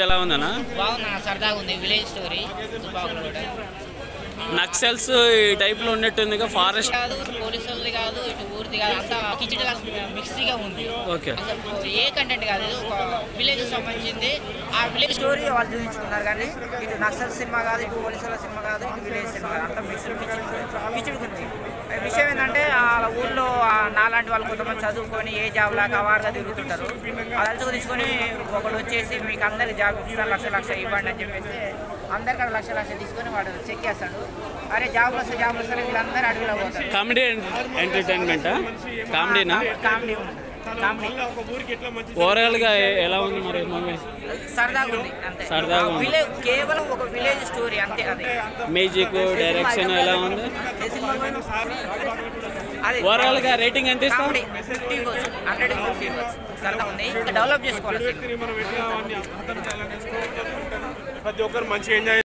ఎలా ఉందన్నా బాగుంది సరదాగా ఉంది విలేజ్ స్టోరీ బాగుంది కూడా నక్సల్స్ ఈ టైప్లో ఉన్నట్టుందిగా ఫారెస్ట్ కాదు పోలీసులది కాదు ఇటు ఊరిది కాదు అంతా కిచిడిగా మిక్సీగా ఉంది ఓకే అసలు ఏ కంటెంట్ కాదు ఇది ఒక విలేజ్ సంబంధించింది ఆ విలేజ్ స్టోరీ వాళ్ళు చూపించుకున్నారు కానీ ఇటు నక్సల్ సినిమా కాదు ఇటు పోలీసుల సినిమా కాదు ఇటు విలేజ్ సినిమా కాదు అంతా మిక్స్డ్ పిచ్చి గురించి విషయం ఏంటంటే ఆ ఊళ్ళో ఆ నాలాంటి వాళ్ళు కొంతమంది చదువుకొని ఏ జాబ్ లాగా అవార్డుగా తిరుగుతుంటారు అది అలుచుకు తీసుకొని ఒకడు వచ్చేసి మీకు అందరికి జాబ్ ఇస్తాను లక్ష లక్ష ఇవ్వండి అని చెప్పేసి అందరికీ లక్ష లక్ష తీసుకొని వాడు చెక్ చేస్తాడు అరే జాబ్లు వస్తే జాబ్లు వస్తే వీళ్ళందరూ అడవిలో పోతారు కామెడీ ఎంటర్టైన్మెంటా కామెడీనా కామెడీ ఉంది కామెడీ ఓవరాల్గా ఎలా ఉంది మరి మూవీ సరదాగా ఉంది అంతే సరదాగా ఉంది. విలేజ్ కేవలం ఒక విలేజ్ స్టోరీ అంతే అది మ్యూజిక్ డైరెక్షన్ ఎలా ఉంది అది ఓవరాల్గా రేటింగ్ ఎంత ఇస్తాం కామెడీ ఫిఫ్టీ ఇవ్వచ్చు హండ్రెడ్ ఫిఫ్టీ ఇవ్వచ్చు సరదా ఉంది ఇంకా డెవలప్ చేసుకోవాలి సినిమా ప్రతి ఒక్కరు మంచిగా ఎంజాయ్